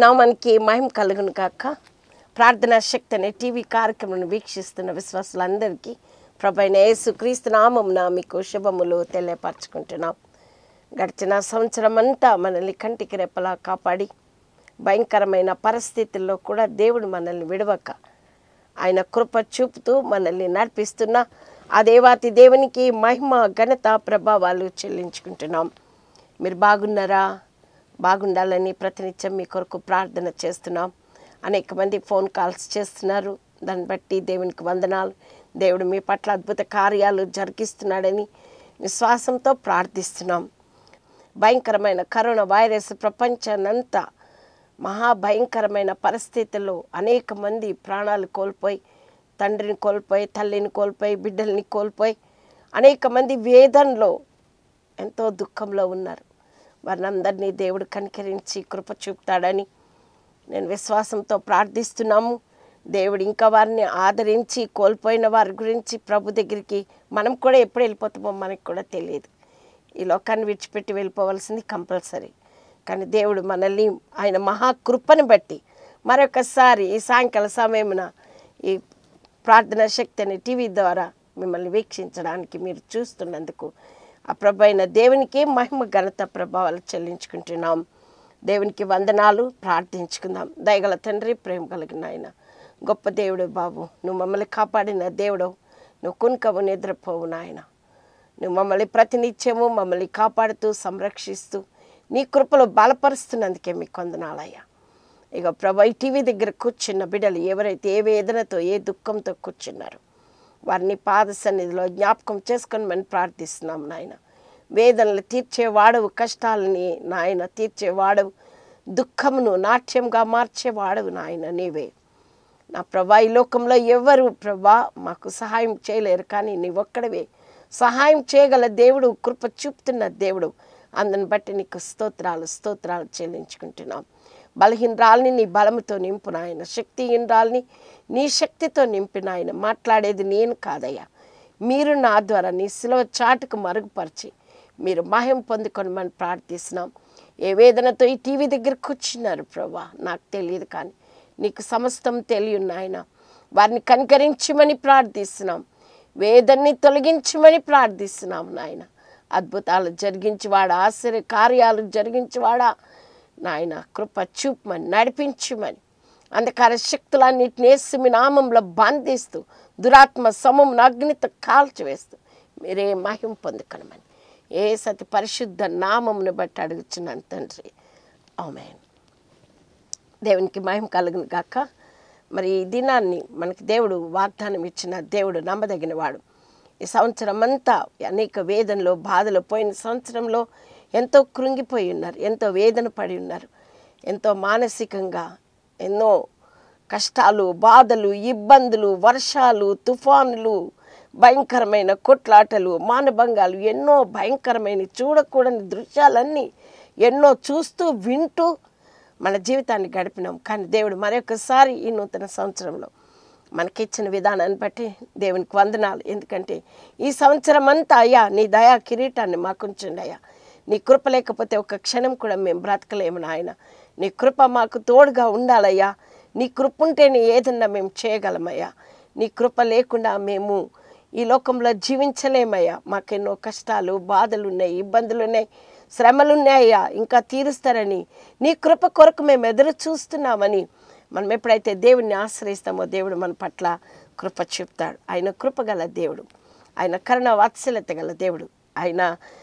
నామానికి మహిమ కలుగును కాక ప్రార్థనా శక్తి అనే టీవీ కార్యక్రమం వీక్షిస్తున్న విశ్వాసులందరికీ ప్రభైన యేసు క్రీస్తు నామమున మీకు శుభములు తెలియపరచుకుంటున్నాం గడిచిన సంవత్సరం అంతా మనల్ని కంటికి రెప్పలా కాపాడి భయంకరమైన పరిస్థితుల్లో కూడా దేవుడు మనల్ని విడవక ఆయన కృప చూపుతూ మనల్ని నడిపిస్తున్న ఆ దేవాతి దేవునికి మహిమ ఘనత ప్రభావాలు చెల్లించుకుంటున్నాం మీరు బాగున్నారా బాగుండాలని ప్రతినిత్యం మీ కొరకు ప్రార్థన చేస్తున్నాం అనేక మంది ఫోన్ కాల్స్ చేస్తున్నారు దాన్ని బట్టి దేవునికి వందనాలు దేవుడు మీ పట్ల అద్భుత కార్యాలు జరిగిస్తున్నాడని విశ్వాసంతో ప్రార్థిస్తున్నాం భయంకరమైన కరోనా వైరస్ ప్రపంచానంతా మహాభయంకరమైన పరిస్థితుల్లో అనేక మంది ప్రాణాలు కోల్పోయి తండ్రిని కోల్పోయి తల్లిని కోల్పోయి బిడ్డల్ని కోల్పోయి అనేక మంది వేదనలో ఎంతో దుఃఖంలో ఉన్నారు వారిని అందరినీ దేవుడు కనికరించి కృప చూపుతాడని నేను విశ్వాసంతో ప్రార్థిస్తున్నాము దేవుడు ఇంకా వారిని ఆదరించి కోల్పోయిన వారి గురించి ప్రభు దగ్గరికి మనం కూడా ఎప్పుడు వెళ్ళిపోతామో మనకు కూడా తెలియదు ఈ లోకాన్ని విడిచిపెట్టి వెళ్ళిపోవలసింది కంపల్సరీ కానీ దేవుడు మనల్ని ఆయన మహాకృపను బట్టి మరొకసారి ఈ సాయంకాల సమయమున ఈ ప్రార్థన శక్తి అనే టీవీ ద్వారా మిమ్మల్ని వీక్షించడానికి మీరు చూస్తున్నందుకు ఆ ప్రభు అయిన దేవునికి మహిమ ఘనత ప్రభావాలు చెల్లించుకుంటున్నాం దేవునికి వందనాలు ప్రార్థించుకుందాం దయగల తండ్రి ప్రేమ కలిగిన ఆయన గొప్ప దేవుడు బాబు నువ్వు మమ్మల్ని కాపాడిన దేవుడు నువ్వు కునుకవు నిద్రపోవు నాయన నువ్వు మమ్మల్ని ప్రతినిత్యము మమ్మల్ని కాపాడుతూ సంరక్షిస్తూ నీ కృపలో బలపరుస్తున్నందుకే మీకు వందనాలయ్యా ఇక ప్రభు ఈ టీవీ దగ్గర కూర్చున్న బిడ్డలు ఎవరైతే ఏ వేదనతో ఏ దుఃఖంతో కూర్చున్నారో వారిని పాద సన్నిధిలో జ్ఞాపకం చేసుకొని మనం ప్రార్థిస్తున్నాం నాయన వేదనలు తీర్చేవాడవు కష్టాలని నాయన తీర్చేవాడవు దుఃఖమును నాట్యంగా మార్చేవాడవు నాయన నీవే నా ప్రభా ఈ లోకంలో ఎవరు ప్రభా మాకు సహాయం చేయలేరు కానీ నీ ఒక్కడవే సహాయం చేయగల దేవుడు కృప చూపుతున్న దేవుడు అందుని బట్టి నీకు స్తోత్రాలు స్తోత్రాలు చెల్లించుకుంటున్నాం బలహీనరాల్ని నీ బలముతో నింపు నాయన శక్తిహీనరాల్ని నీ శక్తితో నింపిన ఆయన మాట్లాడేది నేను కాదయ్యా మీరు నా ద్వారా నీ సిలువ చాటుకు మరుగుపరిచి మీరు మహిం పొందుకొని మనం ప్రార్థిస్తున్నాం ఏ వేదనతో ఈ టీవీ దగ్గర కూర్చున్నారు ప్రభా నాకు తెలియదు కానీ నీకు సమస్తం తెలియదు నాయన వారిని కనికరించమని ప్రార్థిస్తున్నాం వేదన్ని తొలగించమని ప్రార్థిస్తున్నాం నాయన అద్భుతాలు జరిగించేవాడా ఆశ్చర్య కార్యాలు జరిగించేవాడా నాయన కృప చూపమని నడిపించమని అంధకార శక్తులన్నిటిని వేసి నామంలో బంధిస్తూ దురాత్మ సమం అగ్నితో కాల్చివేస్తూ మీరే మహిం పొందుకనమని ఏ సతి పరిశుద్ధ నామమును బట్టి అడుగుచున్నాను తండ్రి ఆమెన్ దేవునికి మహిమ కలుగును గాక మరి ఈ దినాన్ని మనకి దేవుడు వాగ్దానం ఇచ్చిన దేవుడు నమ్మదగిన వాడు ఈ సంవత్సరం అంతా అనేక వేదనలో బాధలో పోయిన సంవత్సరంలో ఎంతో కృంగిపోయి ఉన్నారు ఎంతో వేదన పడి ఉన్నారు ఎంతో మానసికంగా ఎన్నో కష్టాలు బాధలు ఇబ్బందులు వర్షాలు తుఫానులు భయంకరమైన కొట్లాటలు మానభంగాలు ఎన్నో భయంకరమైన చూడకూడని దృశ్యాలన్నీ ఎన్నో చూస్తూ వింటూ మన జీవితాన్ని గడిపినాం కానీ దేవుడు మరొకసారి ఈ నూతన సంవత్సరంలో మనకిచ్చిన విధానాన్ని బట్టి దేవునికి వందనాలు ఎందుకంటే ఈ సంవత్సరం అంతా అయ్యా నీ దయా కిరీటాన్ని మాకుంచండి అయ్యా నీ కృప లేకపోతే ఒక క్షణం కూడా మేము బ్రతకలేము నాయన నీ కృప మాకు తోడుగా ఉండాలయ్యా నీ కృప ఉంటేనే ఏదన్నా మేము చేయగలమయ్యా నీ కృప లేకుండా మేము ఈ లోకంలో జీవించలేమయ్యా మాకెన్నో కష్టాలు బాధలు ఉన్నాయి ఇబ్బందులు ఉన్నాయి శ్రమలు ఉన్నాయ్యా ఇంకా తీరుస్తారని నీ కృప కొరకు మేము ఎదురు చూస్తున్నామని మనం ఎప్పుడైతే దేవుడిని ఆశ్రయిస్తామో దేవుడు మన పట్ల కృప చూపుతాడు ఆయన కృప గల దేవుడు ఆయన కరుణ వాత్సల్యత గల దేవుడు ఆయన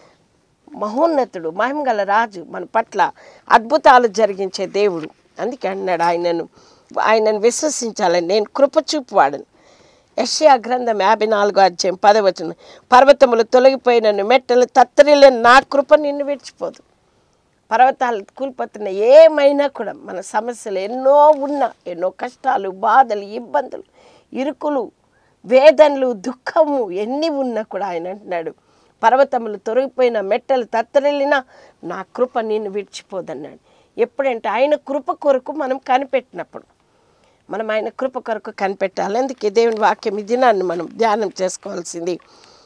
మహోన్నతుడు మహిమగల రాజు మన పట్ల అద్భుతాలు జరిగించే దేవుడు అందుకే అన్నాడు ఆయనను ఆయనను విశ్వసించాలని నేను కృప చూపువాడను యషయా గ్రంథం యాభై నాలుగో అధ్యాయం పదవచనం పర్వతములు తొలగిపోయినను మెట్టలు తత్తరిలేని నా కృప నిన్ను విడిచిపోదు పర్వతాలు కూలిపోతున్న ఏమైనా కూడా మన సమస్యలు ఎన్నో ఉన్నా ఎన్నో కష్టాలు బాధలు ఇబ్బందులు ఇరుకులు వేదనలు దుఃఖము ఎన్ని ఉన్నా కూడా ఆయన అంటున్నాడు పర్వతములు తొలగిపోయిన మెట్టలు తత్తరిల్లినా నా కృప నిన్ను విడిచిపోదన్నాడు ఎప్పుడంటే ఆయన కృప కొరకు మనం కనిపెట్టినప్పుడు మనం ఆయన కృప కొరకు కనిపెట్టాలి అందుకే దేవుని వాక్యం ఈ దినాన్ని మనం ధ్యానం చేసుకోవాల్సింది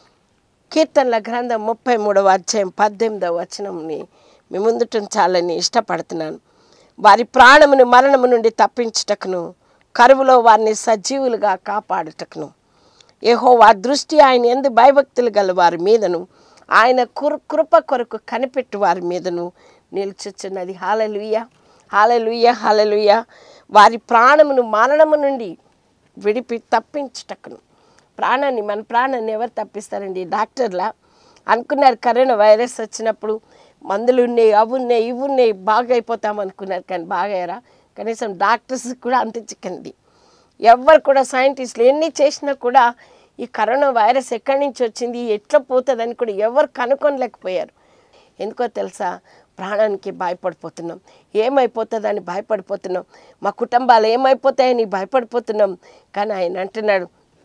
కీర్తనల గ్రంథం ముప్పై మూడవ అధ్యాయం పద్దెనిమిదవ వచనంని మీ ముందుట ఉంచాలని ఇష్టపడుతున్నాను వారి ప్రాణమును మరణము నుండి తప్పించుటకును కరువులో వారిని సజీవులుగా కాపాడుటకును యెహోవా దృష్టి ఆయన ఎందు భయభక్తులు గల వారి మీదను ఆయన కృ కృప కొరకు కనిపెట్టు వారి మీదను నిల్చుచున్నది హాలలుయ హాలలుయ హాలలుయ వారి ప్రాణమును మరణము నుండి విడిపి తప్పించుటకును ప్రాణాన్ని మన ప్రాణాన్ని ఎవరు తప్పిస్తారండి డాక్టర్లా అనుకున్నారు కరోనా వైరస్ వచ్చినప్పుడు మందులు ఉన్నాయి అవి ఉన్నాయి ఇవి ఉన్నాయి బాగా అయిపోతాం అనుకున్నారు కానీ బాగాయరా కనీసం డాక్టర్స్ కూడా అంత చిక్కింది ఎవ్వరు కూడా సైంటిస్టులు ఎన్ని చేసినా కూడా ఈ కరోనా వైరస్ ఎక్కడి నుంచి వచ్చింది ఎట్లా పోతుందని కూడా ఎవరు కనుక్కొనలేకపోయారు ఎందుకో తెలుసా ప్రాణానికి భయపడిపోతున్నాం ఏమైపోతుందని భయపడిపోతున్నాం మా కుటుంబాలు ఏమైపోతాయని భయపడిపోతున్నాం కానీ ఆయన అంటున్నాడు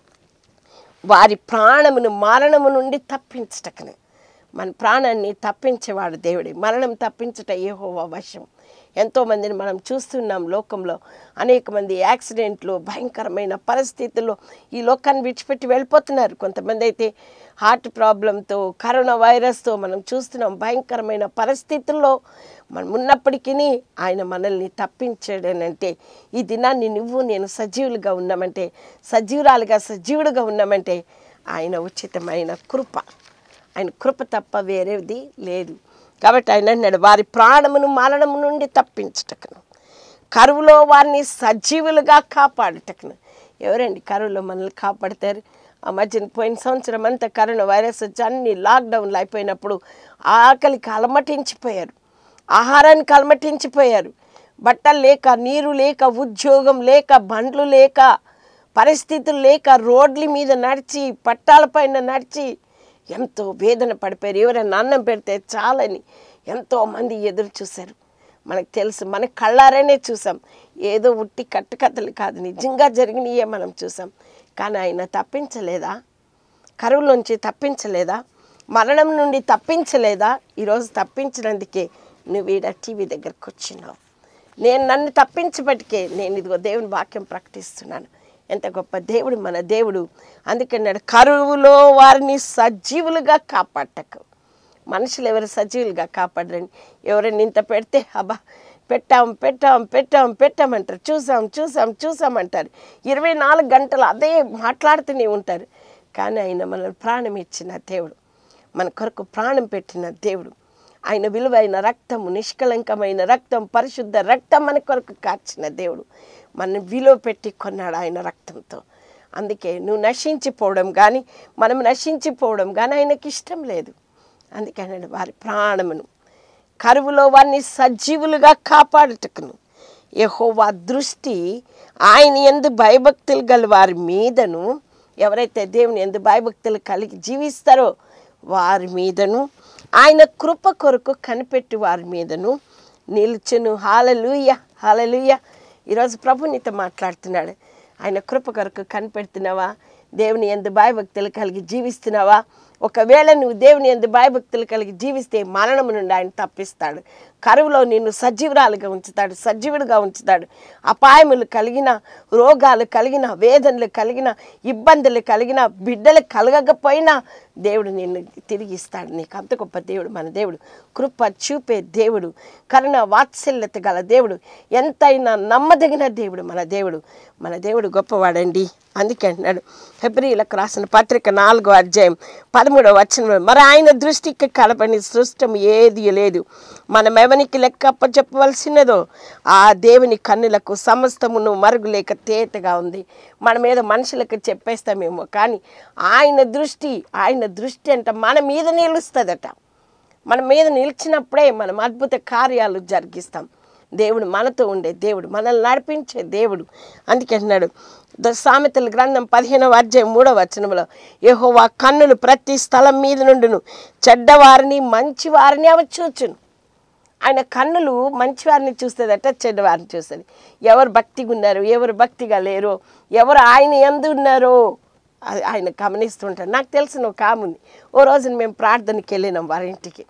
వారి ప్రాణమును మరణము నుండి తప్పించటకనే మన ప్రాణాన్ని తప్పించేవాడు దేవుడే మరణం తప్పించట ఏహోవా వశం ఎంతోమందిని మనం చూస్తున్నాం లోకంలో అనేక మంది యాక్సిడెంట్లు భయంకరమైన పరిస్థితుల్లో ఈ లోకాన్ని విడిచిపెట్టి వెళ్ళిపోతున్నారు కొంతమంది అయితే హార్ట్ ప్రాబ్లంతో కరోనా వైరస్తో మనం చూస్తున్నాం భయంకరమైన పరిస్థితుల్లో మనం ఉన్నప్పటికీ ఆయన మనల్ని తప్పించాడనంటే ఈ దినాన్ని నువ్వు నేను సజీవులుగా ఉన్నామంటే సజీవురాలుగా సజీవుడుగా ఉన్నామంటే ఆయన ఉచితమైన కృప ఆయన కృప తప్ప వేరేది లేదు కాబట్టి ఆయన అన్నాడు వారి ప్రాణమును మరణము నుండి తప్పించుటకును కరువులో వారిని సజీవులుగా కాపాడుటకును ఎవరండి కరువులో మనల్ని కాపాడతారు ఆ మధ్యన పోయిన సంవత్సరం అంతా కరోనా వైరస్ వచ్చి అన్ని లాక్డౌన్లు అయిపోయినప్పుడు ఆకలికి అలమటించిపోయారు ఆహారానికి అలమటించిపోయారు బట్టలు లేక నీరు లేక ఉద్యోగం లేక బండ్లు లేక పరిస్థితులు లేక రోడ్ల మీద నడిచి పట్టాలపైన నడిచి ఎంతో వేదన పడిపోయారు ఎవరైనా అన్నం పెడితే చాలని ఎంతో మంది ఎదురు చూశారు మనకు తెలుసు మన కళ్ళారనే చూసాం ఏదో ఉట్టి కట్టుకథలు కాదు నిజంగా జరిగినయే మనం చూసాం కానీ ఆయన తప్పించలేదా కరువులోంచి తప్పించలేదా మరణం నుండి తప్పించలేదా ఈరోజు తప్పించినందుకే నువ్వు ఈడ టీవీ దగ్గరకు వచ్చినావు నేను నన్ను తప్పించబట్టికే నేను ఇదిగో దేవుని వాక్యం ప్రకటిస్తున్నాను ఎంత గొప్ప దేవుడు మన దేవుడు అందుకన్నాడు కరువులో వారిని సజీవులుగా కాపాడటకు మనుషులు ఎవరు సజీవులుగా కాపాడరండి ఎవరైనా ఇంత పెడితే అబ్బా పెట్టాం పెట్టాం పెట్టాం పెట్టామంటారు చూసాం చూసాం చూసామంటారు ఇరవై నాలుగు గంటలు అదే మాట్లాడుతూనే ఉంటారు కానీ ఆయన మనల్ని ప్రాణం ఇచ్చిన దేవుడు మన కొరకు ప్రాణం పెట్టిన దేవుడు ఆయన విలువైన రక్తము నిష్కలంకమైన రక్తం పరిశుద్ధ రక్తం మన కొరకు కార్చిన దేవుడు మన విలువ పెట్టి కొన్నాడు ఆయన రక్తంతో అందుకే నువ్వు నశించిపోవడం కానీ మనం నశించిపోవడం కానీ ఆయనకి ఇష్టం లేదు అందుకే అన్నాడు వారి ప్రాణమును కరువులో వారిని సజీవులుగా కాపాడుటకును యెహోవా దృష్టి ఆయన ఎందు భయభక్తులు గల వారి మీదను ఎవరైతే దేవుని ఎందు భయభక్తులు కలిగి జీవిస్తారో వారి మీదను ఆయన కృప కొరకు కనిపెట్టి వారి మీదను నిల్చును హాలలుయ హాలలుయ ఈరోజు ప్రభు నీతో మాట్లాడుతున్నాడు ఆయన కృప కొరకు కనిపెడుతున్నావా దేవుని ఎందు భయభక్తులు కలిగి జీవిస్తున్నావా ఒకవేళ నువ్వు దేవుని ఎందు భయభక్తులు కలిగి జీవిస్తే మరణము నుండి ఆయన తప్పిస్తాడు కరువులో నిన్ను సజీవురాలుగా ఉంచుతాడు సజీవుడిగా ఉంచుతాడు అపాయములు కలిగిన రోగాలు కలిగిన వేదనలు కలిగిన ఇబ్బందులు కలిగిన బిడ్డలు కలగకపోయినా దేవుడు నిన్ను తిరిగి ఇస్తాడు నీకు అంత గొప్ప దేవుడు మన దేవుడు కృప చూపే దేవుడు కరుణ వాత్సల్యత గల దేవుడు ఎంతైనా నమ్మదగిన దేవుడు మన దేవుడు మన దేవుడు గొప్పవాడండి అందుకే అంటున్నాడు ఫిబ్రిలకు రాసిన పత్రిక నాలుగో అధ్యాయం పదమూడవ వచనం మరి ఆయన దృష్టికి కలపని సృష్టం ఏది లేదు మనం ఎవనికి లెక్క చెప్పవలసినదో ఆ దేవుని కన్నులకు సమస్తమును మరుగులేక తేటగా ఉంది మన మీద మనుషులకు చెప్పేస్తామేమో కానీ ఆయన దృష్టి ఆయన దృష్టి అంట మన మీద నిలుస్తుందట మన మీద నిలిచినప్పుడే మనం అద్భుత కార్యాలు జరిగిస్తాం దేవుడు మనతో ఉండే దేవుడు మనల్ని నడిపించే దేవుడు అందుకే అంటున్నాడు ద సామెతల గ్రంథం పదిహేనవ అధ్యాయం మూడవ వచనంలో యెహోవా కన్నులు ప్రతి స్థలం మీద నుండును చెడ్డవారిని మంచివారిని అవి చూచును ఆయన కన్నులు మంచివారిని చూస్తుందట చెడ్డవారిని చూస్తుంది ఎవరు భక్తిగా ఉన్నారు ఎవరు భక్తిగా లేరో ఎవరు ఆయన ఎందు ఉన్నారో అది ఆయన గమనిస్తుంటాడు నాకు తెలిసిన ఒక ఆమె ఉంది ఓ రోజున మేము ప్రార్థనకి వెళ్ళినాం వారి ఇంటికి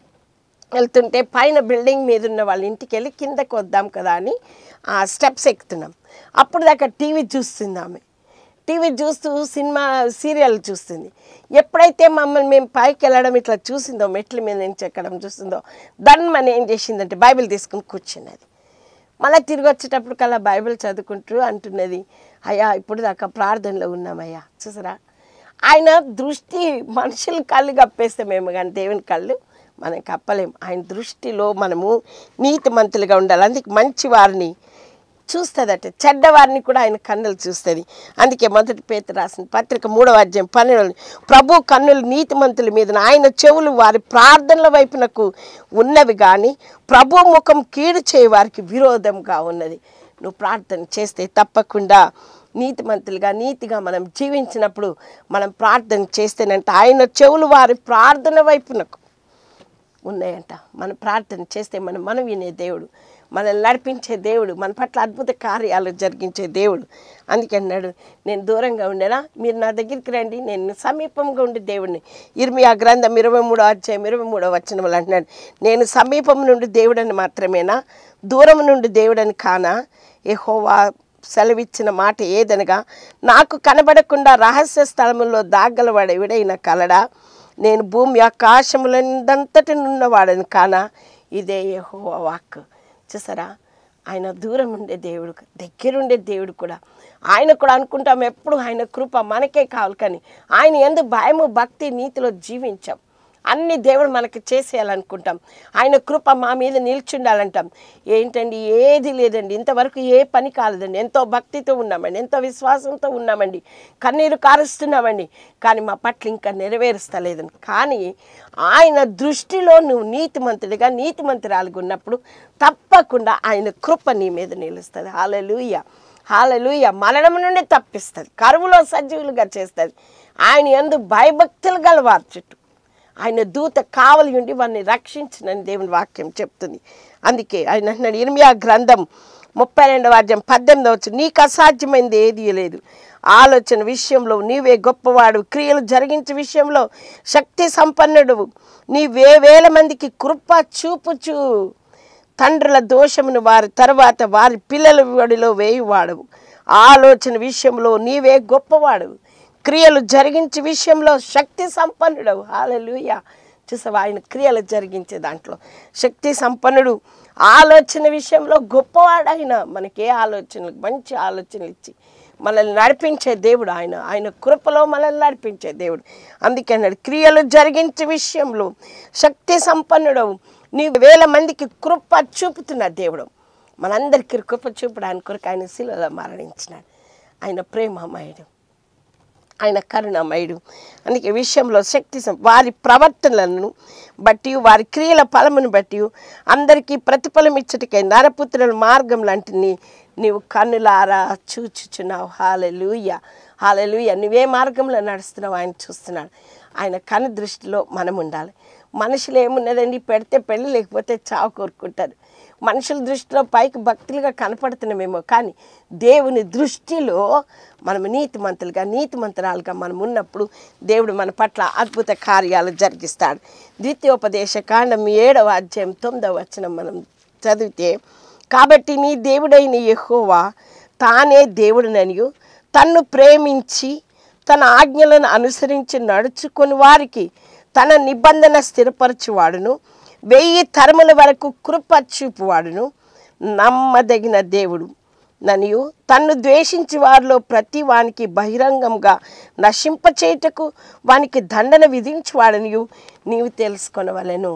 వెళ్తుంటే పైన బిల్డింగ్ మీద ఉన్న వాళ్ళ ఇంటికి వెళ్ళి కిందకు వద్దాం కదా అని ఆ స్టెప్స్ ఎక్కుతున్నాం అప్పుడు దాకా టీవీ చూస్తుంది ఆమె టీవీ చూస్తూ సినిమా సీరియల్ చూస్తుంది ఎప్పుడైతే మమ్మల్ని మేము పైకి వెళ్ళడం ఇట్లా చూసిందో మెట్ల మీద నుంచి ఎక్కడం చూసిందో దాన్ని మనం ఏం చేసిందంటే బైబిల్ తీసుకుని కూర్చున్నది మళ్ళీ తిరిగి వచ్చేటప్పుడు కల్లా బైబిల్ చదువుకుంటూ అంటున్నది అయ్యా ఇప్పుడు దాకా ప్రార్థనలో ఉన్నామయ్యా చూసారా ఆయన దృష్టి మనుషుల కళ్ళు కప్పేస్తామేమో కానీ దేవుని కళ్ళు మనం కప్పలేం ఆయన దృష్టిలో మనము నీతిమంతులుగా ఉండాలి అందుకే మంచి వారిని చూస్తుందట చెడ్డవారిని కూడా ఆయన కన్నులు చూస్తుంది అందుకే మొదటి పేత రాసిన పత్రిక మూడవ అధ్యాయం పన్నెండు ప్రభు కన్నులు నీతిమంతుల మీద ఆయన చెవులు వారి ప్రార్థనల వైపునకు ఉన్నవి కానీ ప్రభు ముఖం కీడు చేయ వారికి విరోధంగా ఉన్నది నువ్వు ప్రార్థన చేస్తే తప్పకుండా నీతిమంతులుగా నీతిగా మనం జీవించినప్పుడు మనం ప్రార్థన చేస్తేనంటే ఆయన చెవులు వారి ప్రార్థన వైపునకు ఉన్నాయంట మనం ప్రార్థన చేస్తే మనం మనం వినే దేవుడు మనల్ని నడిపించే దేవుడు మన పట్ల అద్భుత కార్యాలు జరిగించే దేవుడు అందుకే అన్నాడు నేను దూరంగా ఉండేనా మీరు నా దగ్గరికి రండి నేను సమీపంగా ఉండే దేవుడిని ఇర్మియా గ్రంథం ఇరవై మూడో అధ్యాయం ఇరవై మూడో వచనములు అంటున్నాడు నేను సమీపం నుండి దేవుడని మాత్రమేనా దూరం నుండి దేవుడని కానా యెహోవా సెలవిచ్చిన మాట ఏదనగా నాకు కనబడకుండా రహస్య స్థలములో దాగ్గలవాడు ఎవడైనా కలడా నేను భూమి ఆకాశములందంతటి నున్నవాడని కానా ఇదే యెహోవా వాక్ చూసారా ఆయన దూరం ఉండే దేవుడు దగ్గరుండే దేవుడు కూడా ఆయన కూడా అనుకుంటాం ఎప్పుడు ఆయన కృప మనకే కావాలి కానీ ఆయన ఎందు భయము భక్తి నీతిలో జీవించాం అన్ని దేవుడు మనకి చేసేయాలనుకుంటాం ఆయన కృప మా మీద నిల్చుండాలంటాం ఏంటండి ఏది లేదండి ఇంతవరకు ఏ పని కాలేదండి ఎంతో భక్తితో ఉన్నామండి ఎంతో విశ్వాసంతో ఉన్నామండి కన్నీరు కారుస్తున్నామండి కానీ మా పట్ల ఇంకా నెరవేరుస్తలేదని కానీ ఆయన దృష్టిలో నువ్వు నీతిమంతుడిగా నీతిమంతురాలుగా ఉన్నప్పుడు తప్పకుండా ఆయన కృప నీ మీద నిలుస్తుంది హాలలుయ హాలలుయ మరణం నుండి తప్పిస్తుంది కరువులో సజీవులుగా చేస్తుంది ఆయన ఎందు భయభక్తులు గలవారు చుట్టూ ఆయన దూత కావలి ఉండి వారిని రక్షించినని దేవుని వాక్యం చెప్తుంది అందుకే ఆయన అంటున్నాడు ఇర్మియా గ్రంథం ముప్పై రెండవ అధ్యాయం పద్దెనిమిదవ వచ్చు నీకు అసాధ్యమైంది ఏదీ లేదు ఆలోచన విషయంలో నీవే గొప్పవాడు క్రియలు జరిగించే విషయంలో శక్తి సంపన్నుడు నీవే వేల మందికి కృప చూపుచు తండ్రుల దోషమును వారి తర్వాత వారి పిల్లల వడిలో వేయువాడవు ఆలోచన విషయంలో నీవే గొప్పవాడవు క్రియలు జరిగించే విషయంలో శక్తి సంపన్నుడవు హాలలుయ చూసావా ఆయన క్రియలు జరిగించే దాంట్లో శక్తి సంపన్నుడు ఆలోచన విషయంలో గొప్పవాడు ఆయన మనకి ఏ ఆలోచనలు మంచి ఆలోచనలు ఇచ్చి మనల్ని నడిపించే దేవుడు ఆయన ఆయన కృపలో మనల్ని నడిపించే దేవుడు అందుకే అన్నాడు క్రియలు జరిగించే విషయంలో శక్తి సంపన్నుడవు నీ వేల మందికి కృప చూపుతున్న దేవుడు మనందరికీ కృప చూపడానికి కొరకు ఆయన శిలలో మరణించినాడు ఆయన ప్రేమమయుడు ఆయన కరుణమయుడు అందుకే విషయంలో శక్తి సం- వారి ప్రవర్తనలను బట్టి వారి క్రియల ఫలమును బట్టి అందరికీ ప్రతిఫలం ఇచ్చటికై నరపుత్రుల మార్గం లాంటిని నీవు కన్నులారా చూచుచున్నావు హాలెలూయ హాలెలూయ నువ్వే మార్గంలో నడుస్తున్నావు ఆయన చూస్తున్నాడు ఆయన కను దృష్టిలో మనం ఉండాలి మనుషులు ఏమున్నదండి పెడితే పెళ్ళి లేకపోతే చావు కోరుకుంటారు మనుషుల దృష్టిలో పైకి భక్తులుగా కనపడుతున్నామేమో కానీ దేవుని దృష్టిలో మనం నీతిమంతులుగా నీతిమంతురాలుగా మనం ఉన్నప్పుడు దేవుడు మన పట్ల అద్భుత కార్యాలు జరిగిస్తాడు ద్వితీయోపదేశ కాండం ఏడవ అధ్యాయం తొమ్మిదవ వచనం మనం చదివితే కాబట్టి నీ దేవుడైన యెహోవా తానే దేవుడిననియు తన్ను ప్రేమించి తన ఆజ్ఞలను అనుసరించి నడుచుకొని వారికి తన నిబంధన స్థిరపరచువాడును వెయ్యి తరముల వరకు కృప చూపువాడును నమ్మదగిన దేవుడు ననియు తన్ను ద్వేషించి వారిలో ప్రతి వానికి బహిరంగంగా నశింపచేయుటకు వానికి దండన విధించువాడనియు నీవు తెలుసుకొనవలెను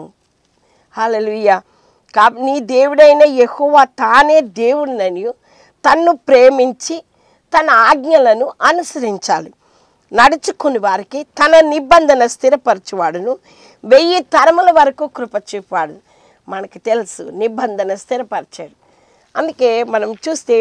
హాలలుయ్య కా నీ దేవుడైన యెహోవా తానే దేవుడిననియు తన్ను ప్రేమించి తన ఆజ్ఞలను అనుసరించాలి నడుచుకుని వారికి తన నిబంధన స్థిరపరచువాడును వెయ్యి తరముల వరకు కృప చూపాడు మనకి తెలుసు నిబంధన స్థిరపరిచాడు అందుకే మనం చూస్తే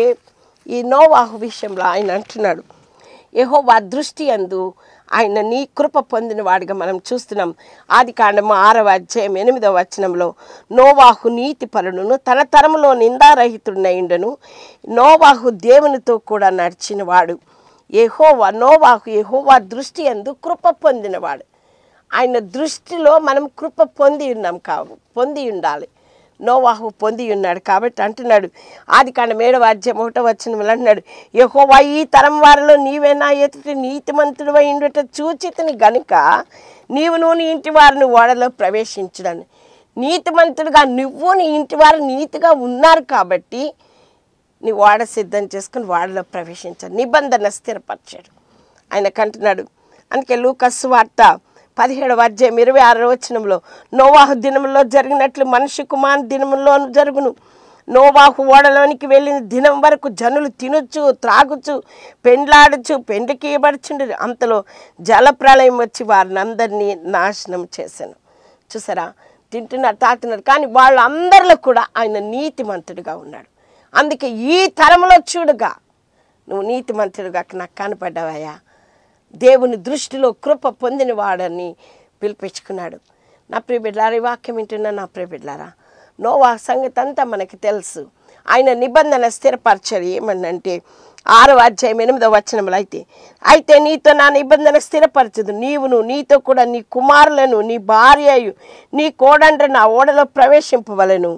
ఈ నోవాహు విషయంలో ఆయన అంటున్నాడు యెహోవా దృష్టి అందు ఆయన నీ కృప పొందిన వాడిగా మనం చూస్తున్నాం ఆది కాండము ఆరవ అధ్యాయం ఎనిమిదవ వచనంలో నోవాహు నీతి పరుడును తన తరములో నిందారహితుడినైండను నోవాహు దేవునితో కూడా నడిచినవాడు యెహోవా నోవాహు యెహోవా దృష్టి అందు కృప పొందినవాడు ఆయన దృష్టిలో మనం కృప పొంది ఉన్నాం కావు పొంది ఉండాలి నోవాహు పొంది ఉన్నాడు కాబట్టి అంటున్నాడు ఆది కాండ మేడవ అధ్యాయం ఒకటో వచ్చిన అంటున్నాడు యెహోవా ఈ తరం వారిలో నీవే నా ఎదుటి నీతిమంతుడు ఉండుట చూచితిని గనుక నీవు నువ్వు నీ ఇంటి వారిని ఓడలో ప్రవేశించడని నీతిమంతుడుగా నువ్వు నీ ఇంటి వారు నీతిగా ఉన్నారు కాబట్టి నీ వాడ సిద్ధం చేసుకుని వాడలో ప్రవేశించాడు నిబంధన స్థిరపరిచాడు ఆయన కంటున్నాడు అందుకే లూకస్ వార్త పదిహేడవ అధ్యాయం ఇరవై ఆరో వచనంలో నోవాహు దినములో జరిగినట్లు మనిషి కుమార్ దినములోను జరుగును నోవాహు ఓడలోనికి వెళ్ళిన దినం వరకు జనులు తినొచ్చు త్రాగుచు పెండ్లాడచ్చు పెండ్లికి ఇవ్వబడుచుండు అంతలో జలప్రళయం వచ్చి వారిని అందరినీ నాశనం చేశాను చూసారా తింటున్నారు తాగుతున్నారు కానీ వాళ్ళందరిలో కూడా ఆయన నీతిమంతుడిగా ఉన్నాడు అందుకే ఈ తరంలో చూడగా నువ్వు నీతిమంతుడిగా నాకు కనపడ్డావయ్యా దేవుని దృష్టిలో కృప పొందిన వాడని పిలిపించుకున్నాడు నా ప్రియ బిడ్డారా ఈ వాక్యం వింటున్నా నా ప్రియ బిడ్డారా నోవా సంగతి అంతా మనకి తెలుసు ఆయన నిబంధన స్థిరపరచారు ఏమనంటే ఆరో అధ్యాయం ఎనిమిదో వచనములు అయితే అయితే నీతో నా నిబంధన స్థిరపరచదు నీవును నీతో కూడా నీ కుమారులను నీ భార్యయు నీ కోడండ్ర నా ఓడలో ప్రవేశింపవలను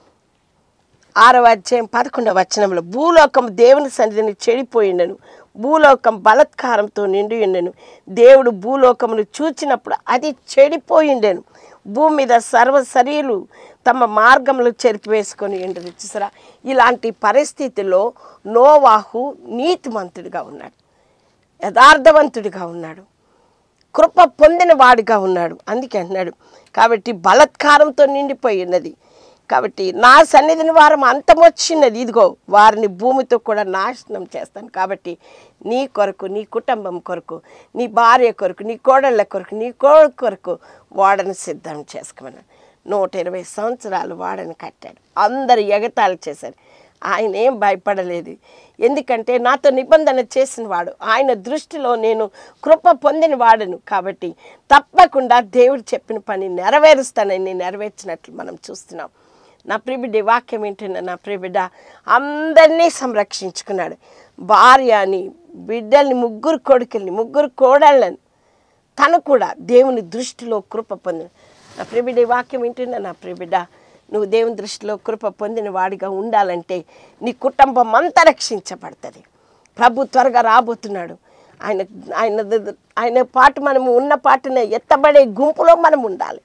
ఆరవ అధ్యాయం పదకొండవ వచనంలో భూలోకం దేవుని సన్నిధిని చెడిపోయిండను భూలోకం బలత్కారంతో నిండి ఉండెను దేవుడు భూలోకమును చూచినప్పుడు అది చెడిపోయిండెను భూమి మీద సర్వ శరీరులు తమ మార్గంలో చెరిపివేసుకొని ఉండదు చూసారా ఇలాంటి పరిస్థితిలో నోవాహు నీతిమంతుడిగా ఉన్నాడు యథార్థవంతుడిగా ఉన్నాడు కృప పొందిన వాడిగా ఉన్నాడు అందుకే అంటున్నాడు కాబట్టి బలత్కారంతో నిండిపోయి ఉన్నది కాబట్టి నా సన్నిధిని వారం అంతం వచ్చినది ఇదిగో వారిని భూమితో కూడా నాశనం చేస్తాను కాబట్టి నీ కొరకు నీ కుటుంబం కొరకు నీ భార్య కొరకు నీ కోడళ్ళ కొరకు నీ కోడల కొరకు వాడని సిద్ధం చేసుకోమన్నాడు నూట ఇరవై సంవత్సరాలు వాడని కట్టాడు అందరు ఎగతాళి చేశారు ఆయన ఏం భయపడలేదు ఎందుకంటే నాతో నిబంధన చేసిన వాడు ఆయన దృష్టిలో నేను కృప పొందిన వాడను కాబట్టి తప్పకుండా దేవుడు చెప్పిన పని నెరవేరుస్తానని నెరవేర్చినట్లు మనం చూస్తున్నాం నా ప్రిబిడ్డ ఈ వాక్యం ఏంటన్నా నా ప్రిబిడ్డ అందరినీ సంరక్షించుకున్నాడు భార్య అని బిడ్డల్ని ముగ్గురు కొడుకుల్ని ముగ్గురు కోడళ్ళని తను కూడా దేవుని దృష్టిలో కృప పొందిన నా ప్రియబిడ్డ ఈ వాక్యం వింటున్నా నా ప్రియబిడ్డ నువ్వు దేవుని దృష్టిలో కృప పొందిన వాడిగా ఉండాలంటే నీ కుటుంబం అంతా రక్షించబడుతుంది ప్రభు త్వరగా రాబోతున్నాడు ఆయన ఆయన ఆయన పాటు మనము ఉన్న పాటున ఎత్తబడే గుంపులో మనం ఉండాలి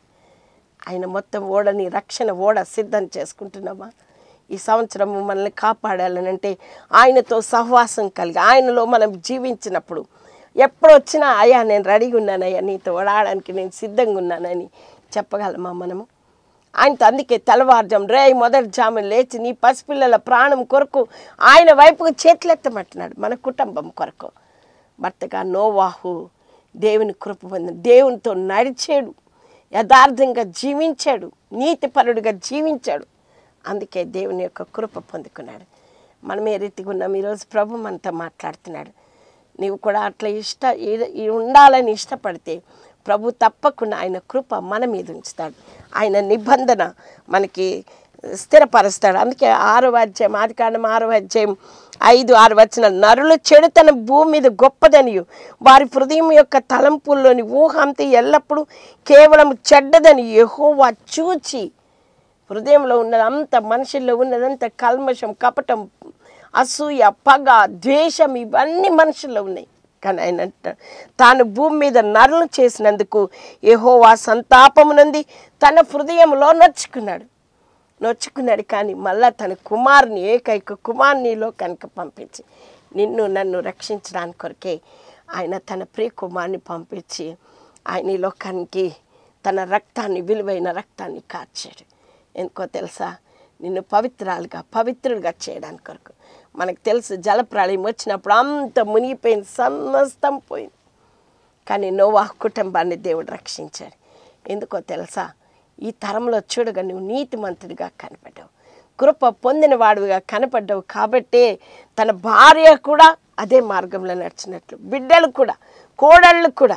ఆయన మొత్తం ఓడని రక్షణ ఓడ సిద్ధం చేసుకుంటున్నామా ఈ సంవత్సరము మనల్ని కాపాడాలనంటే ఆయనతో సహవాసం కలిగి ఆయనలో మనం జీవించినప్పుడు ఎప్పుడు వచ్చినా అయ్యా నేను రెడీగా ఉన్నానయ్యా నీతో ఓడాడడానికి నేను సిద్ధంగా ఉన్నానని చెప్పగలమా మనము ఆయనతో అందుకే తెల్లవారుజాము రే మొదటి జాము లేచి నీ పసిపిల్లల ప్రాణం కొరకు ఆయన వైపుకు చేతులెత్తమంటున్నాడు మన కుటుంబం కొరకు భర్తగా నోవాహు దేవుని కృప పొందిన దేవునితో నడిచాడు యథార్థంగా జీవించాడు నీతిపరుడుగా జీవించాడు అందుకే దేవుని యొక్క కృప పొందుకున్నాడు మనం ఏ రీతిగా ఉన్నాం ఈరోజు ప్రభు మనతో మాట్లాడుతున్నాడు నీవు కూడా అట్లా ఇష్ట ఈ- ఈ ఉండాలని ఇష్టపడితే ప్రభు తప్పకుండా ఆయన కృప మన మీద ఉంచుతాడు ఆయన నిబంధన మనకి స్థిరపరుస్తాడు అందుకే ఆరో అధ్యాయం ఆది కాండం ఆరో అధ్యాయం ఐదు ఆరు వచ్చిన నరుల చెడుతన భూమి మీద గొప్పదనియు వారి హృదయం యొక్క తలంపుల్లోని ఊహంతా ఎల్లప్పుడూ కేవలం చెడ్డదని యెహోవా చూచి హృదయంలో ఉన్నదంతా మనుషుల్లో ఉన్నదంతా కల్మషం కపటం అసూయ పగ ద్వేషం ఇవన్నీ మనుషుల్లో ఉన్నాయి కానీ ఆయన అంటాడు, తాను భూమి మీద నరులు చేసినందుకు యెహోవా సంతాపమునంది తన హృదయంలో నొచ్చుకున్నాడు నొచ్చుకున్నాడు కానీ మళ్ళా తన కుమారుని ఏకైక కుమారునిలో కనుక పంపించి నిన్ను నన్ను రక్షించడానికి కొరకే ఆయన తన ప్రియ కుమారుని పంపించి ఆయన ఈ లోకానికి తన రక్తాన్ని విలువైన రక్తాన్ని కార్చాడు ఎందుకో తెలుసా నిన్ను పవిత్రాలుగా పవిత్రులుగా చేయడానికి కొరకు మనకు తెలుసు జలప్రళయం వచ్చినప్పుడు అంత మునిగిపోయింది సమస్తం పోయింది కానీ నోవా కుటుంబాన్ని దేవుడు రక్షించాడు ఎందుకో తెలుసా ఈ తరంలో చూడగా నువ్వు నీతిమంతుడిగా కనపడ్డావు కృప పొందిన వాడివిగా కనపడ్డావు కాబట్టే తన భార్య కూడా అదే మార్గంలో నడిచినట్లు బిడ్డలు కూడా కోడళ్ళు కూడా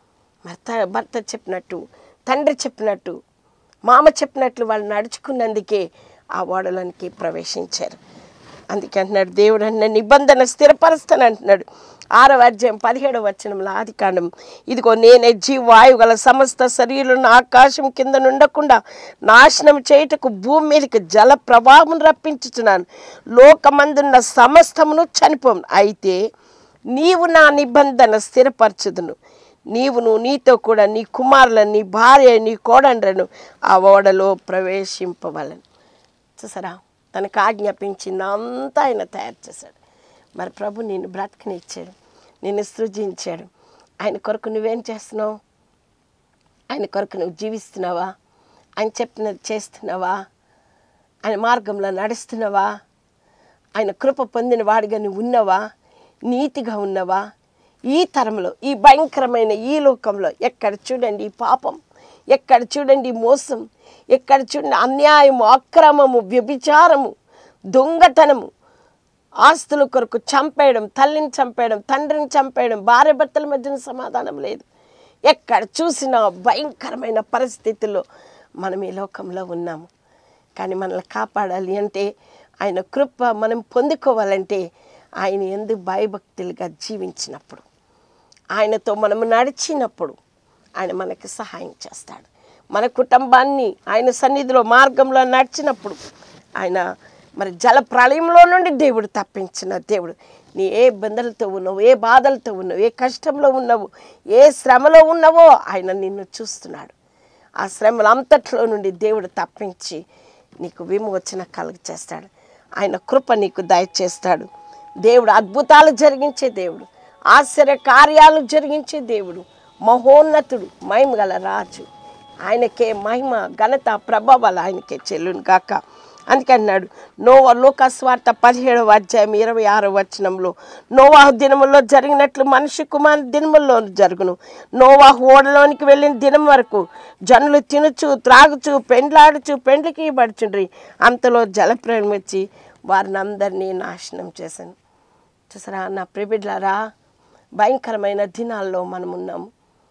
భర్త భర్త చెప్పినట్టు తండ్రి చెప్పినట్టు మామ చెప్పినట్లు వాళ్ళు నడుచుకున్నందుకే ఆ ఓడలోనికి ప్రవేశించారు అందుకే అంటున్నాడు దేవుడు అన్న నిబంధన స్థిరపరుస్తాను అంటున్నాడు ఆరవ అధ్యాయం పదిహేడవ వచనంలో ఆది కాండం ఇదిగో నేనే జీవాయు గల సమస్త శరీరం ఆకాశం కింద నుండకుండా నాశనం చేయుటకు భూమి మీదకి జల ప్రవాహం రప్పించుతున్నాను లోకమందున్న సమస్తమును చనిపోను అయితే నీవు నా నిబంధన స్థిరపరచుదును నీవును నీతో కూడా నీ కుమారులను నీ భార్య నీ కోడండ్రను ఆ ఓడలో ప్రవేశింపవలను చూసారా తనకు ఆజ్ఞాపించింది అంతా ఆయన తయారు చేశాడు మరి ప్రభు నిన్ను బ్రతకనిచ్చాడు నిన్ను సృజించాడు ఆయన కొరకు నువ్వేం చేస్తున్నావు ఆయన కొరకు నువ్వు జీవిస్తున్నావా ఆయన చెప్పినది చేస్తున్నావా ఆయన మార్గంలో నడుస్తున్నావా ఆయన కృప పొందిన వాడిగా నువ్వు ఉన్నావా నీతిగా ఉన్నావా ఈ తరంలో ఈ భయంకరమైన ఈ లోకంలో ఎక్కడ చూడండి ఈ పాపం ఎక్కడ చూడండి ఈ మోసం ఎక్కడ చూడండి అన్యాయము అక్రమము వ్యభిచారము దొంగతనము ఆస్తుల కొరకు చంపేయడం తల్లిని చంపేయడం తండ్రిని చంపేయడం భార్య భర్తల మధ్యన సమాధానం లేదు ఎక్కడ చూసినా భయంకరమైన పరిస్థితుల్లో మనం ఈ లోకంలో ఉన్నాము కానీ మనల్ని కాపాడాలి అంటే ఆయన కృప మనం పొందుకోవాలంటే ఆయన ఎందుకు భయభక్తులుగా జీవించినప్పుడు ఆయనతో మనము నడిచినప్పుడు ఆయన మనకి సహాయం చేస్తాడు మన కుటుంబాన్ని ఆయన సన్నిధిలో మార్గంలో నడిచినప్పుడు ఆయన మరి జల ప్రళయంలో నుండి దేవుడు తప్పించిన దేవుడు నీ ఏ ఇబ్బందులతో ఉన్నావు ఏ బాధలతో ఉన్నావు ఏ కష్టంలో ఉన్నావు ఏ శ్రమలో ఉన్నావో ఆయన నిన్ను చూస్తున్నాడు ఆ శ్రమల అంతట్లో నుండి దేవుడు తప్పించి నీకు విమోచన కలుగ చేస్తాడు ఆయన కృప నీకు దయచేస్తాడు దేవుడు అద్భుతాలు జరిగించే దేవుడు ఆశ్చర్య కార్యాలు జరిగించే దేవుడు మహోన్నతుడు మహిమ గల రాజు ఆయనకే మహిమ ఘనత ప్రభావాలు ఆయనకే చెల్లును గాక అందుకే అన్నాడు నోవా లోకస్వార్త పదిహేడవ అధ్యాయం ఇరవై ఆరో వచనంలో నోవాహు దినములో జరిగినట్లు మనిషి కుమార్ దినముల్లో జరుగును నోవాహు ఓడలోనికి వెళ్ళిన దినం వరకు జనులు తినుచు త్రాగుచు పెండ్లాడుచు పెండ్లికి పడుచుండ్రి అంతలో జలప్రయం వచ్చి వారిని అందరినీ నాశనం చేశాను చూసారా నా ప్రిబిడ్లారా భయంకరమైన దినాల్లో మనం ఉన్నాము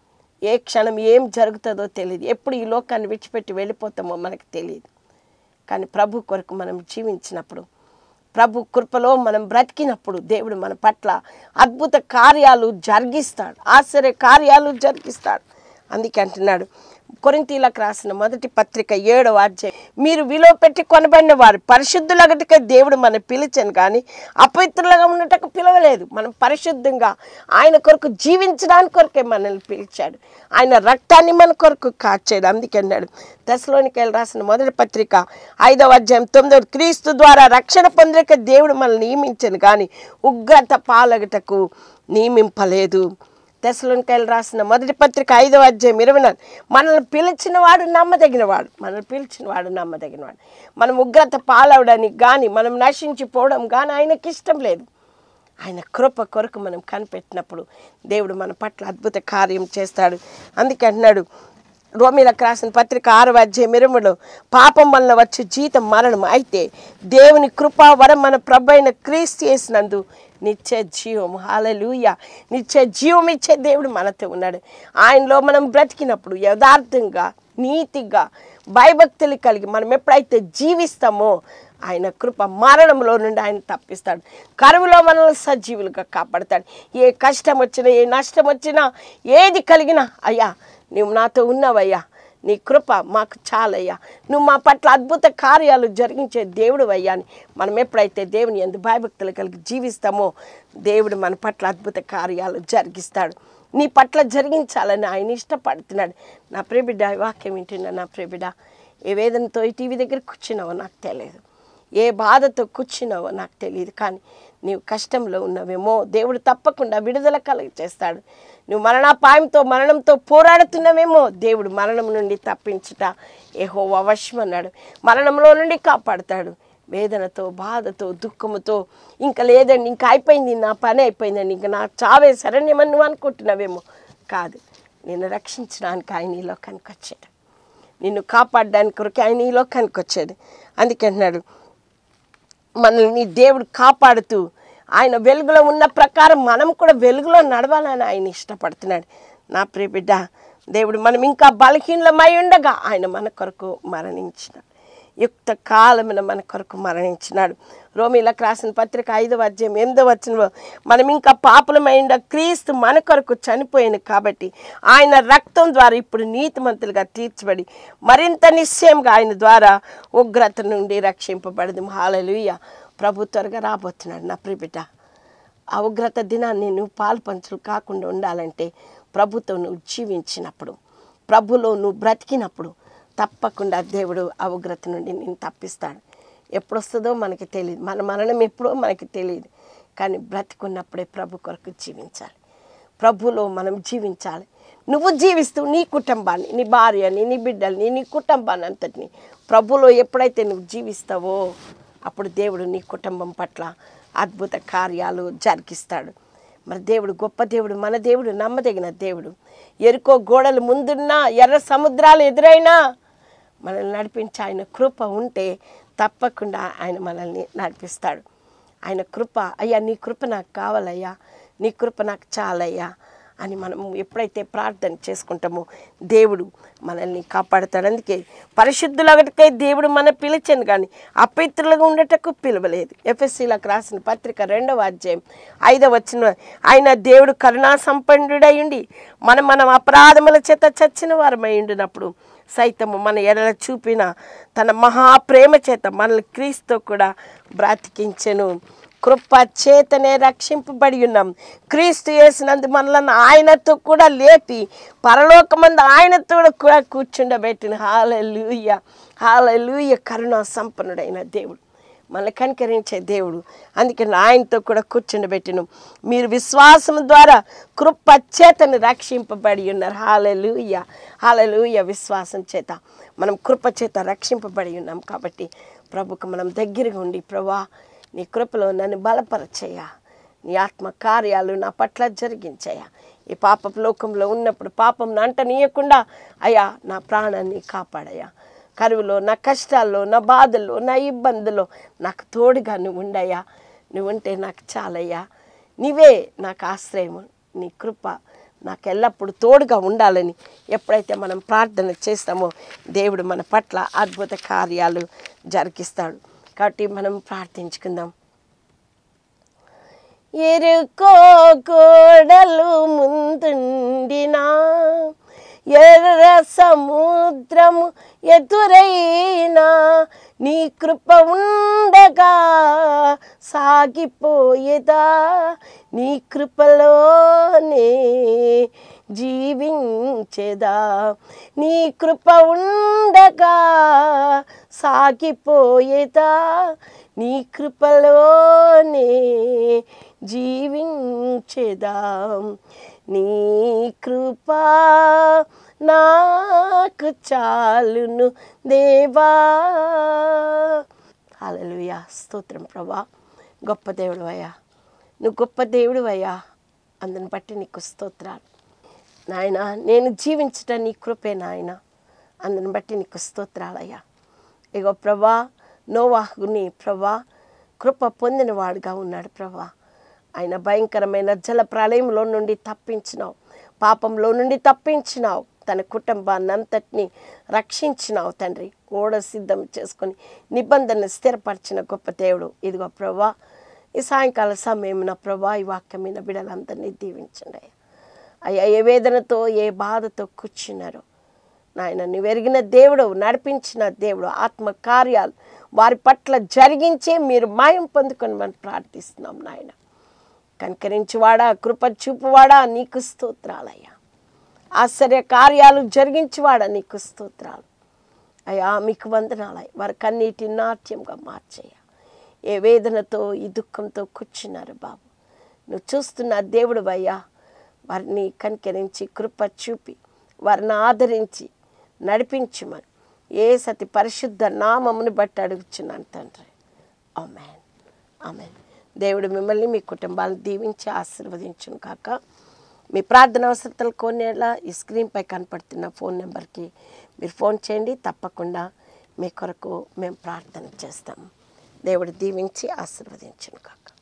ఏ క్షణం ఏం జరుగుతుందో తెలియదు ఎప్పుడు ఈ లోకాన్ని విడిచిపెట్టి వెళ్ళిపోతామో మనకు తెలియదు కానీ ప్రభు కొరకు మనం జీవించినప్పుడు ప్రభు కృపలో మనం బ్రతికినప్పుడు దేవుడు మన పట్ల అద్భుత కార్యాలు జరిగిస్తాడు ఆశ్చర్య కార్యాలు జరిగిస్తాడు అందుకే అంటున్నాడు కొరింతీలకు రాసిన మొదటి పత్రిక ఏడవ అధ్యాయం మీరు విలువ పెట్టి కొనబడిన వారు పరిశుద్ధులగటికే దేవుడు మన పిలిచాను కానీ అపవిత్రులుగా ఉన్నటకు పిలవలేదు మనం పరిశుద్ధంగా ఆయన కొరకు జీవించడానికి కొరకే మనల్ని పిలిచాడు ఆయన రక్తాన్ని మన కొరకు కాచాడు అందుకే అన్నాడు దశలోనికి రాసిన మొదటి పత్రిక ఐదవ అధ్యాయం తొమ్మిదవ క్రీస్తు ద్వారా రక్షణ పొందక దేవుడు మనల్ని నియమించాను కానీ ఉగ్రత పాలగటకు నియమింపలేదు తెసలోనికాయలు రాసిన మొదటి పత్రిక ఐదవ అధ్యాయం ఇరవై నాలుగు మనల్ని పిలిచిన వాడు నమ్మదగినవాడు మనల్ని పిలిచిన వాడు నమ్మదగినవాడు మనం ఉగ్రత పాలవడానికి కానీ మనం నశించిపోవడం కానీ ఆయనకి ఇష్టం లేదు ఆయన కృప కొరకు మనం కనిపెట్టినప్పుడు దేవుడు మన పట్ల అద్భుత కార్యం చేస్తాడు అందుకే అంటున్నాడు రోమిలకు రాసిన పత్రిక ఆరవ అధ్యాయం ఇరవైలో పాపం వలన వచ్చే జీతం మరణం అయితే దేవుని కృపా వరం మన ప్రభు అయిన క్రీస్తు చేసినందు నిత్య జీవం హాలూయ నిత్య జీవం ఇచ్చే దేవుడు మనతో ఉన్నాడు ఆయనలో మనం బ్రతికినప్పుడు యథార్థంగా నీతిగా భయభక్తులు కలిగి మనం ఎప్పుడైతే జీవిస్తామో ఆయన కృప మరణంలో నుండి ఆయన తప్పిస్తాడు కరువులో మనల్ని సజీవులుగా కాపాడతాడు ఏ కష్టం వచ్చినా ఏ నష్టం వచ్చినా ఏది కలిగినా అయ్యా నువ్వు నాతో ఉన్నావయ్యా నీ కృప మాకు చాలయ్యా నువ్వు మా పట్ల అద్భుత కార్యాలు జరిగించే దేవుడు అయ్యా అని మనం ఎప్పుడైతే దేవుని ఎందు భయభక్తులు కలిగి జీవిస్తామో దేవుడు మన పట్ల అద్భుత కార్యాలు జరిగిస్తాడు నీ పట్ల జరిగించాలని ఆయన ఇష్టపడుతున్నాడు నా ప్రేబిడ్డ ఈ వాక్యం వింటున్నా నా ప్రేబిడ్డ ఏ వేదనతో ఈ టీవీ దగ్గర కూర్చున్నావో నాకు తెలియదు ఏ బాధతో కూర్చున్నావో నాకు తెలియదు కానీ నీవు కష్టంలో ఉన్నవేమో దేవుడు తప్పకుండా విడుదల కలుగ చేస్తాడు నువ్వు మరణాపాయంతో మరణంతో పోరాడుతున్నావేమో దేవుడు మరణం నుండి తప్పించుట ఏహో అవశ్యం అన్నాడు మరణంలో నుండి కాపాడుతాడు వేదనతో బాధతో దుఃఖముతో ఇంకా లేదండి ఇంకా అయిపోయింది నా పని అయిపోయిందండి ఇంకా నా చావే శరణ్యమని నువ్వు అనుకుంటున్నావేమో కాదు నిన్ను రక్షించడానికి ఆయన ఈ లోకానికి వచ్చాడు నిన్ను కాపాడడానికి కొరకు ఆయన ఈ లోకానికి వచ్చాడు అందుకే అంటున్నాడు మనల్ని దేవుడు కాపాడుతూ ఆయన వెలుగులో ఉన్న ప్రకారం మనం కూడా వెలుగులో నడవాలని ఆయన ఇష్టపడుతున్నాడు నా ప్రియ బిడ్డ దేవుడు మనం ఇంకా బలహీనమై ఉండగా ఆయన మన కొరకు మరణించినాడు యుక్త కాలమున మన కొరకు మరణించినాడు రోమిలకు రాసిన పత్రిక ఐదవ అధ్యాయం ఎనిమిదవ వచనంలో మనం ఇంకా పాపులమైన క్రీస్తు మన కొరకు చనిపోయింది కాబట్టి ఆయన రక్తం ద్వారా ఇప్పుడు నీతిమంతులుగా తీర్చబడి మరింత నిశ్చయంగా ఆయన ద్వారా ఉగ్రత నుండి రక్షింపబడింది హాలలుయ ప్రభు త్వరగా రాబోతున్నాడు నా ప్రిబిడ్డ ఆ ఉగ్రత దినాన్ని నువ్వు పాలు పంచులు కాకుండా ఉండాలంటే ప్రభుతో నువ్వు జీవించినప్పుడు ప్రభులో నువ్వు బ్రతికినప్పుడు తప్పకుండా దేవుడు ఆ ఉగ్రత నుండి నేను తప్పిస్తాడు ఎప్పుడు వస్తుందో మనకి తెలియదు మన మరణం ఎప్పుడో మనకి తెలియదు కానీ బ్రతికున్నప్పుడే ప్రభు కొరకు జీవించాలి ప్రభులో మనం జీవించాలి నువ్వు జీవిస్తూ నీ కుటుంబాన్ని నీ భార్యని నీ బిడ్డల్ని నీ కుటుంబాన్ని అంతటిని ప్రభులో ఎప్పుడైతే నువ్వు జీవిస్తావో అప్పుడు దేవుడు నీ కుటుంబం పట్ల అద్భుత కార్యాలు జరిగిస్తాడు మరి దేవుడు గొప్ప దేవుడు మన దేవుడు నమ్మదగిన దేవుడు ఎరుకో గోడలు ముందున్నా ఎర్ర సముద్రాలు ఎదురైనా మనల్ని నడిపించి ఆయన కృప ఉంటే తప్పకుండా ఆయన మనల్ని నడిపిస్తాడు ఆయన కృప అయ్యా నీ కృప నాకు కావాలయ్యా నీ కృప నాకు చాలయ్యా అని మనం ఎప్పుడైతే ప్రార్థన చేసుకుంటామో దేవుడు మనల్ని కాపాడుతాడు అందుకే పరిశుద్ధులగటికై దేవుడు మన పిలిచాను కానీ అపవిత్రులుగా ఉండటకు పిలవలేదు ఎఫ్ఎస్సీలకు రాసిన పత్రిక రెండవ అధ్యాయం ఐదవ వచ్చిన ఆయన దేవుడు కరుణా సంపన్నుడై ఉండి మనం మనం అపరాధముల చేత చచ్చిన వారమై ఉండినప్పుడు సైతము మన ఎడల చూపిన తన మహాప్రేమ చేత మనల్ని క్రీస్తు కూడా బ్రతికించెను కృప చేతనే రక్షింపబడి ఉన్నాం క్రీస్తు చేసినందు మనలను ఆయనతో కూడా లేపి పరలోకమందు ఆయనతో కూడా కూర్చుండబెట్టిన హాలూయ హాలూయ కరుణా సంపన్నుడైన దేవుడు మనల్ని కనికరించే దేవుడు అందుకే ఆయనతో కూడా కూర్చుండబెట్టిను మీరు విశ్వాసం ద్వారా కృప చేతను రక్షింపబడి ఉన్నారు హాలలుయ హాలలుయ విశ్వాసం చేత మనం కృప చేత రక్షింపబడి ఉన్నాం కాబట్టి ప్రభుకు మనం దగ్గరగా ఉండి ప్రభా నీ కృపలో నన్ను బలపరచయ్యా నీ ఆత్మ కార్యాలు నా పట్ల జరిగించయ్యా ఈ పాప లోకంలో ఉన్నప్పుడు పాపం అంటనీయకుండా అయ్యా నా ప్రాణాన్ని కాపాడయ్యా కరువులో నా కష్టాల్లో నా బాధల్లో నా ఇబ్బందుల్లో నాకు తోడుగా నువ్వు ఉండయ్యా నువ్వు ఉంటే నాకు చాలయ్యా నీవే నాకు ఆశ్రయము నీ కృప నాకు ఎల్లప్పుడూ తోడుగా ఉండాలని ఎప్పుడైతే మనం ప్రార్థన చేస్తామో దేవుడు మన పట్ల అద్భుత కార్యాలు జరిగిస్తాడు కాబట్టి మనం ప్రార్థించుకుందాం ఎరుకో గోడలు ముందుండినా ఎర్ర సముద్రము ఎదురైనా నీ కృప ఉండగా సాగిపోయేదా నీ కృపలోనే జీవించేదా నీ కృప ఉండగా సాగిపోయేదా నీ కృపలోనే జీవించేదా నీ కృప నాకు చాలును దేవా హల్లెలూయా స్తోత్రం ప్రభా గొప్ప దేవుడు అయ్యా నువ్వు గొప్ప దేవుడు అయ్యా అందుని బట్టి నీకు స్తోత్రాలు నాయన నేను జీవించటం నీ కృపే నాయన అందుని బట్టి నీకు స్తోత్రాలయ్యా ఇగో ప్రభా నోవాహుని ప్రభా కృప పొందినవాడుగా ఉన్నాడు ప్రభా ఆయన భయంకరమైన జల ప్రళయంలో నుండి తప్పించినావు పాపంలో నుండి తప్పించినావు తన కుటుంబాన్ని అంతటిని రక్షించినావు తండ్రి ఓడ సిద్ధం చేసుకొని నిబంధన స్థిరపరిచిన గొప్ప దేవుడు ఇదిగో ప్రభా ఈ సాయంకాల సమయం ప్రభా ఈ వాక్యమైన బిడ్డలందరినీ దీవించండి అయ్యా ఏ వేదనతో ఏ బాధతో కూర్చున్నారో నాయన నువ్వు ఎరిగిన దేవుడు నడిపించిన దేవుడు ఆత్మ కార్యాలు వారి పట్ల జరిగించే మీరు మాయం పొందుకొని మనం ప్రార్థిస్తున్నాం నాయన కనికరించువాడా కృప చూపువాడా నీకు స్తోత్రాలయ్యా ఆశ్చర్య కార్యాలు జరిగించువాడా నీకు స్తోత్రాలు అయ్యా మీకు వందనాలయ్య వారి కన్నీటి నాట్యంగా మార్చేయ ఏ వేదనతో ఈ దుఃఖంతో కూర్చున్నారు బాబు నువ్వు చూస్తున్న దేవుడు అయ్యా వారిని కనికరించి కృప చూపి వారిని ఆదరించి నడిపించుమని ఏ సతి పరిశుద్ధ నామమును బట్టి అడుగుచున్నాను తండ్రి ఆమెన్ ఆమెన్ దేవుడు మిమ్మల్ని మీ కుటుంబాలను దీవించి ఆశీర్వదించును కాక మీ ప్రార్థన అవసరతలు కొనేలా ఈ స్క్రీన్పై కనపడుతున్న ఫోన్ నెంబర్కి మీరు ఫోన్ చేయండి తప్పకుండా మీ కొరకు మేము ప్రార్థన చేస్తాము దేవుడు దీవించి ఆశీర్వదించును కాక